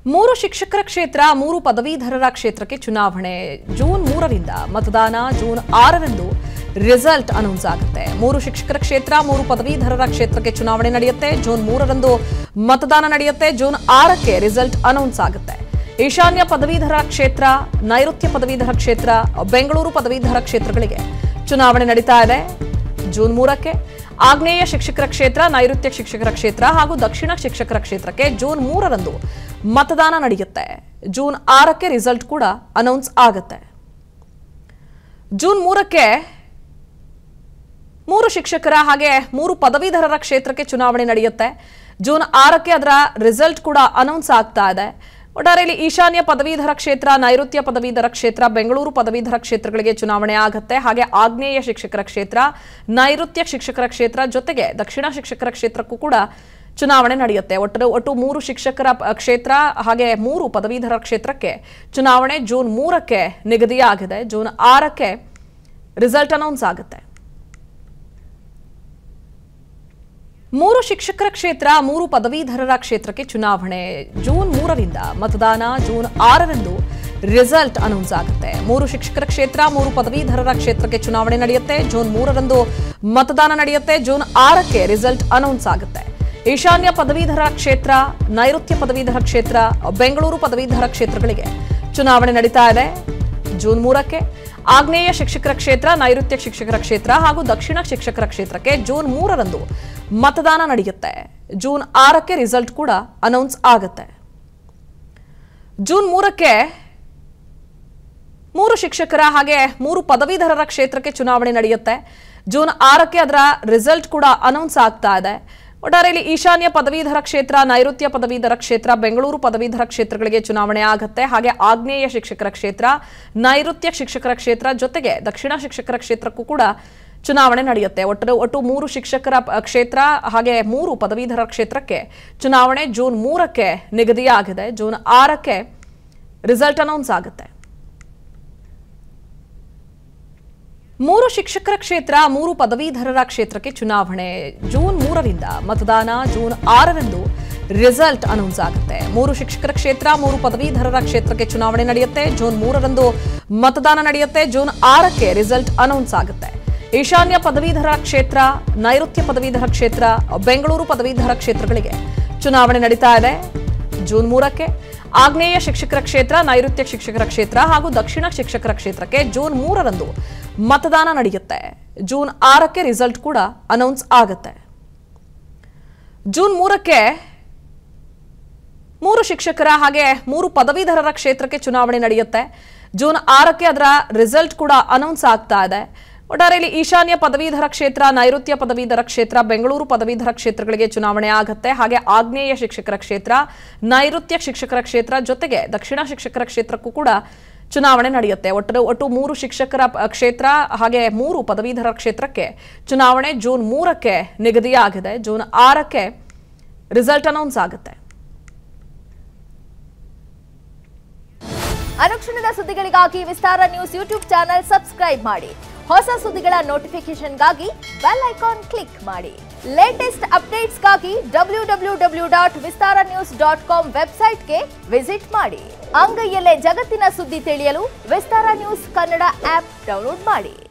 ಮೂರು ಶಿಕ್ಷಕರ ಕ್ಷೇತ್ರ ಮೂರು ಪದವೀಧರರ ಕ್ಷೇತ್ರಕ್ಕೆ ಚುನಾವಣೆ ಜೂನ್ ಮೂರರಿಂದ ಮತದಾನ ಜೂನ್ ಆರರಂದು ರಿಸಲ್ಟ್ ಅನೌನ್ಸ್ ಆಗುತ್ತೆ ಮೂರು ಶಿಕ್ಷಕರ ಕ್ಷೇತ್ರ ಮೂರು ಪದವೀಧರರ ಕ್ಷೇತ್ರಕ್ಕೆ ಚುನಾವಣೆ ನಡೆಯುತ್ತೆ ಜೂನ್ ಮೂರರಂದು ಮತದಾನ ನಡೆಯುತ್ತೆ ಜೂನ್ ಆರಕ್ಕೆ ರಿಸಲ್ಟ್ ಅನೌನ್ಸ್ ಆಗುತ್ತೆ ಈಶಾನ್ಯ ಪದವೀಧರ ಕ್ಷೇತ್ರ ನೈಋತ್ಯ ಪದವೀಧರ ಕ್ಷೇತ್ರ ಬೆಂಗಳೂರು ಪದವೀಧರ ಕ್ಷೇತ್ರಗಳಿಗೆ ಚುನಾವಣೆ ನಡೀತಾ ಇದೆ ಜೂನ್ ಮೂರಕ್ಕೆ ಆಗ್ನೇಯ ಶಿಕ್ಷಕರ ಕ್ಷೇತ್ರ ನೈಋತ್ಯ ಶಿಕ್ಷಕರ ಕ್ಷೇತ್ರ ಹಾಗೂ ದಕ್ಷಿಣ ಶಿಕ್ಷಕರ ಕ್ಷೇತ್ರಕ್ಕೆ ಜೂನ್ ಮೂರರಂದು ಮತದಾನ ನಡೆಯುತ್ತೆ ಜೂನ್ ಆರಕ್ಕೆ ರಿಸಲ್ಟ್ ಕೂಡ ಅನೌನ್ಸ್ ಆಗುತ್ತೆ ಜೂನ್ ಮೂರಕ್ಕೆ ಮೂರು ಶಿಕ್ಷಕರ ಹಾಗೆ ಮೂರು ಪದವೀಧರರ ಕ್ಷೇತ್ರಕ್ಕೆ ಚುನಾವಣೆ ನಡೆಯುತ್ತೆ ಜೂನ್ ಆರಕ್ಕೆ ಅದರ ರಿಸಲ್ಟ್ ಕೂಡ ಅನೌನ್ಸ್ ಆಗ್ತಾ ಇದೆ ಒಟ್ಟಾರೆಯಲ್ಲಿ ಈಶಾನ್ಯ ಪದವೀಧರ ಕ್ಷೇತ್ರ ನೈಋತ್ಯ ಪದವೀಧರ ಕ್ಷೇತ್ರ ಬೆಂಗಳೂರು ಪದವೀಧರ ಕ್ಷೇತ್ರಗಳಿಗೆ ಚುನಾವಣೆ ಆಗುತ್ತೆ ಹಾಗೆ ಆಗ್ನೇಯ ಶಿಕ್ಷಕರ ಕ್ಷೇತ್ರ ನೈಋತ್ಯ ಶಿಕ್ಷಕರ ಕ್ಷೇತ್ರ ಜೊತೆಗೆ ದಕ್ಷಿಣ ಶಿಕ್ಷಕರ ಕ್ಷೇತ್ರಕ್ಕೂ ಕೂಡ ಚುನಾವಣೆ ನಡೆಯುತ್ತೆ ಒಟ್ಟು ಒಟ್ಟು ಮೂರು ಶಿಕ್ಷಕರ ಪ- ಕ್ಷೇತ್ರ ಹಾಗೆ ಮೂರು ಪದವೀಧರ ಕ್ಷೇತ್ರಕ್ಕೆ ಚುನಾವಣೆ ಜೂನ್ ಮೂರಕ್ಕೆ ನಿಗದಿಯಾಗಿದೆ ಜೂನ್ ಆರಕ್ಕೆ ರಿಸಲ್ಟ್ ಅನೌನ್ಸ್ ಆಗುತ್ತೆ ಮೂರು ಶಿಕ್ಷಕರ ಕ್ಷೇತ್ರ ಮೂರು ಪದವೀಧರರ ಕ್ಷೇತ್ರಕ್ಕೆ ಚುನಾವಣೆ ಜೂನ್ ಮೂರರಿಂದ ಮತದಾನ ಜೂನ್ ಆರರಂದು ರಿಸಲ್ಟ್ ಅನೌನ್ಸ್ ಆಗುತ್ತೆ ಮೂರು ಶಿಕ್ಷಕರ ಕ್ಷೇತ್ರ ಮೂರು ಪದವೀಧರರ ಕ್ಷೇತ್ರಕ್ಕೆ ಚುನಾವಣೆ ನಡೆಯುತ್ತೆ ಜೂನ್ ಮೂರರಂದು ಮತದಾನ ನಡೆಯುತ್ತೆ ಜೂನ್ ಆರಕ್ಕೆ ರಿಸಲ್ಟ್ ಅನೌನ್ಸ್ ಆಗುತ್ತೆ ಈಶಾನ್ಯ ಪದವೀಧರ ಕ್ಷೇತ್ರ ನೈಋತ್ಯ ಪದವೀಧರ ಕ್ಷೇತ್ರ ಬೆಂಗಳೂರು ಪದವೀಧರ ಕ್ಷೇತ್ರಗಳಿಗೆ ಚುನಾವಣೆ ನಡೀತಾ ಇದೆ ಜೂನ್ ಮೂರಕ್ಕೆ ಆಗ್ನೇಯ ಶಿಕ್ಷಕರ ಕ್ಷೇತ್ರ ನೈಋತ್ಯ ಶಿಕ್ಷಕರ ಕ್ಷೇತ್ರ ಹಾಗೂ ದಕ್ಷಿಣ ಶಿಕ್ಷಕರ ಕ್ಷೇತ್ರಕ್ಕೆ ಜೂನ್ ಮೂರರಂದು ಮತದಾನ ನಡೆಯುತ್ತೆ ಜೂನ್ ಆರಕ್ಕೆ ರಿಸಲ್ಟ್ ಕೂಡ ಅನೌನ್ಸ್ ಆಗುತ್ತೆ ಜೂನ್ ಮೂರಕ್ಕೆ ಮೂರು ಶಿಕ್ಷಕರ ಹಾಗೆ ಮೂರು ಪದವೀಧರರ ಕ್ಷೇತ್ರಕ್ಕೆ ಚುನಾವಣೆ ನಡೆಯುತ್ತೆ ಜೂನ್ ಆರಕ್ಕೆ ಅದರ ರಿಸಲ್ಟ್ ಕೂಡ ಅನೌನ್ಸ್ ಆಗ್ತಾ ಇದೆ ಒಟ್ಟಾರೆಯಲ್ಲಿ ಈಶಾನ್ಯ ಪದವೀಧರ ಕ್ಷೇತ್ರ ನೈಋತ್ಯ ಪದವೀಧರ ಕ್ಷೇತ್ರ ಬೆಂಗಳೂರು ಪದವೀಧರ ಕ್ಷೇತ್ರಗಳಿಗೆ ಚುನಾವಣೆ ಆಗುತ್ತೆ ಹಾಗೆ ಆಗ್ನೇಯ ಶಿಕ್ಷಕರ ಕ್ಷೇತ್ರ ನೈಋತ್ಯ ಶಿಕ್ಷಕರ ಕ್ಷೇತ್ರ ಜೊತೆಗೆ ದಕ್ಷಿಣ ಶಿಕ್ಷಕರ ಕ್ಷೇತ್ರಕ್ಕೂ ಕೂಡ ಚುನಾವಣೆ ನಡೆಯುತ್ತೆ ಒಟ್ಟು ಒಟ್ಟು ಮೂರು ಶಿಕ್ಷಕರ ಪ- ಕ್ಷೇತ್ರ ಹಾಗೆ ಮೂರು ಪದವೀಧರ ಕ್ಷೇತ್ರಕ್ಕೆ ಚುನಾವಣೆ ಜೂನ್ ಮೂರಕ್ಕೆ ನಿಗದಿಯಾಗಿದೆ ಜೂನ್ ಆರಕ್ಕೆ ರಿಸಲ್ಟ್ ಅನೌನ್ಸ್ ಆಗುತ್ತೆ ಮೂರು ಶಿಕ್ಷಕರ ಕ್ಷೇತ್ರ ಮೂರು ಪದವೀಧರರ ಕ್ಷೇತ್ರಕ್ಕೆ ಚುನಾವಣೆ ಜೂನ್ ಮೂರರಿಂದ ಮತದಾನ ಜೂನ್ ಆರರಂದು ರಿಸಲ್ಟ್ ಅನೌನ್ಸ್ ಆಗುತ್ತೆ ಮೂರು ಶಿಕ್ಷಕರ ಕ್ಷೇತ್ರ ಮೂರು ಪದವೀಧರರ ಕ್ಷೇತ್ರಕ್ಕೆ ಚುನಾವಣೆ ನಡೆಯುತ್ತೆ ಜೂನ್ ಮೂರರಂದು ಮತದಾನ ನಡೆಯುತ್ತೆ ಜೂನ್ ಆರಕ್ಕೆ ರಿಸಲ್ಟ್ ಅನೌನ್ಸ್ ಆಗುತ್ತೆ ಈಶಾನ್ಯ ಪದವೀಧರ ಕ್ಷೇತ್ರ ನೈಋತ್ಯ ಪದವೀಧರ ಕ್ಷೇತ್ರ ಬೆಂಗಳೂರು ಪದವೀಧರ ಕ್ಷೇತ್ರಗಳಿಗೆ ಚುನಾವಣೆ ನಡೀತಾ ಇದೆ ಜೂನ್ ಮೂರಕ್ಕೆ ಆಗ್ನೇಯ ಶಿಕ್ಷಕರ ಕ್ಷೇತ್ರ ನೈಋತ್ಯ ಶಿಕ್ಷಕರ ಕ್ಷೇತ್ರ ಹಾಗೂ ದಕ್ಷಿಣ ಶಿಕ್ಷಕರ ಕ್ಷೇತ್ರಕ್ಕೆ ಜೂನ್ ಮೂರರಂದು ಮತದಾನ ನಡೆಯುತ್ತೆ ಜೂನ್ ಆರಕ್ಕೆ ರಿಸಲ್ಟ್ ಕೂಡ ಅನೌನ್ಸ್ ಆಗುತ್ತೆ ಜೂನ್ ಮೂರಕ್ಕೆ ಮೂರು ಶಿಕ್ಷಕರ ಹಾಗೆ ಮೂರು ಪದವೀಧರರ ಕ್ಷೇತ್ರಕ್ಕೆ ಚುನಾವಣೆ ನಡೆಯುತ್ತೆ ಜೂನ್ ಆರಕ್ಕೆ ಅದರ ರಿಸಲ್ಟ್ ಕೂಡ ಅನೌನ್ಸ್ ಆಗ್ತಾ ಇದೆ ಒಟ್ಟಾರೆಯಲ್ಲಿ ಈಶಾನ್ಯ ಪದವೀಧರ ಕ್ಷೇತ್ರ ನೈಋತ್ಯ ಪದವೀಧರ ಕ್ಷೇತ್ರ ಬೆಂಗಳೂರು ಪದವೀಧರ ಕ್ಷೇತ್ರಗಳಿಗೆ ಚುನಾವಣೆ ಆಗುತ್ತೆ ಹಾಗೆ ಆಗ್ನೇಯ ಶಿಕ್ಷಕರ ಕ್ಷೇತ್ರ ನೈಋತ್ಯ ಶಿಕ್ಷಕರ ಕ್ಷೇತ್ರ ಜೊತೆಗೆ ದಕ್ಷಿಣ ಶಿಕ್ಷಕರ ಕ್ಷೇತ್ರಕ್ಕೂ ಕೂಡ ಚುನಾವಣೆ ನಡೆಯುತ್ತೆ ಒಟ್ಟು ಒಟ್ಟು ಮೂರು ಶಿಕ್ಷಕರ ಪ- ಕ್ಷೇತ್ರ ಹಾಗೆ ಮೂರು ಪದವೀಧರ ಕ್ಷೇತ್ರಕ್ಕೆ ಚುನಾವಣೆ ಜೂನ್ ಮೂರಕ್ಕೆ ನಿಗದಿಯಾಗಿದೆ ಜೂನ್ ಆರಕ್ಕೆ ರಿಸಲ್ಟ್ ಅನೌನ್ಸ್ ಆಗುತ್ತೆ ಅನುಕ್ಷಣದ ಸುದ್ದಿಗಳಿಗಾಗಿ Vistara news YouTube channel subscribe ಮಾಡಿ ಹೊಸ ಸುದ್ದಿಗಳ ನೋಟಿಫಿಕೇಶನ್ಗಾಗಿ ಬೆಲ್ ಐಕಾನ್ ಕ್ಲಿಕ್ ಮಾಡಿ ಲೇಟೆಸ್ಟ್ ಅಪ್ಡೇಟ್ಸ್ಗಾಗಿ W W W dot Vistara news dot com ವೆಬ್ಸೈಟ್ಗೆ ವಿಸಿಟ್ ಮಾಡಿ ಅಂಗೈಯಲ್ಲೇ ಜಗತ್ತಿನ ಸುದ್ದಿ ತಿಳಿಯಲು Vistara news Kannada app download ಮಾಡಿ